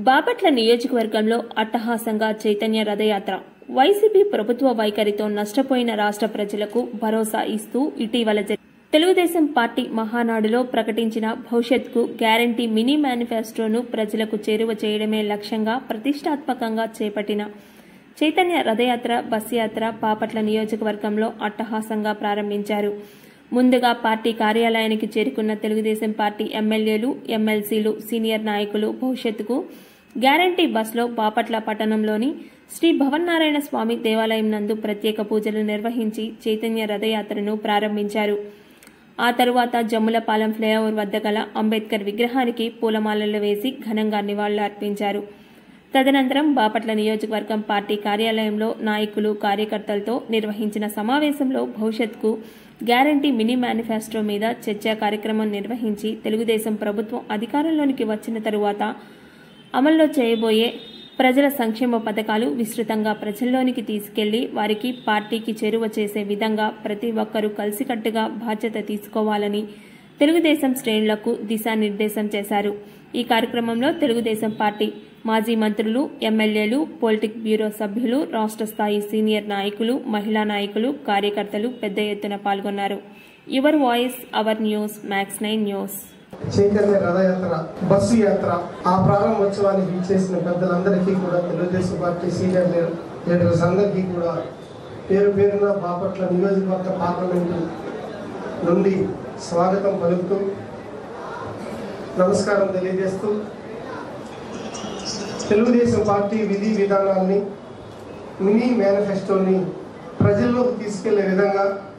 బాపట్ల నియోజకవర్గంలో అట్టహాసంగా చైతన్య రథయాత్ర వైసీపీ ప్రభుత్వ వైఖరితో నష్టపోయిన రాష్ట్ర ప్రజలకు భరోసా ఇస్తూ ఇటీవల జరిగిన తెలుగుదేశం పార్టీ మహానాడులో ప్రకటించిన భవిష్యత్కు గ్యారంటీ మినీ మేనిఫెస్టోను ప్రజలకు చేరువ చేయడమే లక్ష్యంగా ప్రతిష్టాత్మకంగా చేపట్టిన చైతన్య రథయాత్ర బస్ యాత్ర బాపట్ల నియోజకవర్గంలో అట్టహాసంగా ప్రారంభించారు ముందుగా పార్టీ కార్యాలయానికి చేరుకున్న తెలుగుదేశం పార్టీ ఎమ్మెల్యేలు ఎమ్మెల్సీలు సీనియర్ నాయకులు భవిష్యత్తుకు గ్యారంటీ బస్లో బాపట్ల పట్టణంలోని శ్రీ భవన్నారాయణ స్వామి దేవాలయం నందు ప్రత్యేక పూజలు నిర్వహించి చైతన్య రథయాత్రను ప్రారంభించారు ఆ తరువాత జమ్ములపాలెం ఫ్లైఓవర్ వద్ద గల అంబేద్కర్ విగ్రహానికి పూలమాలలు వేసి ఘనంగా నివాళులు అర్పించారు తదనంతరం బాపట్ల నియోజకవర్గం పార్టీ కార్యాలయంలో నాయకులు కార్యకర్తలతో నిర్వహించిన సమావేశంలో భవిష్యత్కు గ్యారంటీ మినీ మేనిఫెస్టో మీద చర్చా కార్యక్రమం నిర్వహించి తెలుగుదేశం ప్రభుత్వం అధికారంలోనికి వచ్చిన తరువాత అమల్లో చేయబోయే ప్రజల సంక్షేమ పథకాలు విస్తృతంగా ప్రజల్లోనికి తీసుకెళ్లి వారికి పార్టీకి చేరువ చేసే విధంగా ప్రతి ఒక్కరూ కలిసికట్టుగా బాధ్యత తీసుకోవాలని తెలుగుదేశం శ్రేణులకు దిశానిర్దేశం చేశారు ఈ కార్యక్రమంలో తెలుగుదేశం పార్టీ మాజీ మంత్రులు ఎమ్మెల్యేలు పొలిటిక్ బ్యూరో సభ్యులు రాష్ట్ర స్థాయి సీనియర్ నాయకులు మహిళా నాయకులు కార్యకర్తలు పెద్ద ఎత్తున పాల్గొన్నారు your voice our news Max nine news Chaitanya రథయాత్ర బస్సు యాత్ర ఆ ప్రారంభోత్సవానికి ఇచ్చేసిన పెద్దలందరికీ కూడా Telugudesam party senior leader- leaders అందరికీ కూడా పేరు పేరున బాపట్ల నియోజకవర్గ పార్లమెంటు నుండి స్వాగతం పలుకుతూ నమస్కారం తెలియజేస్తూ తెలుగుదేశం పార్టీ విధి విధానాల్ని మినీ మేనిఫెస్టోని ప్రజల్లోకి తీసుకెళ్లే విధంగా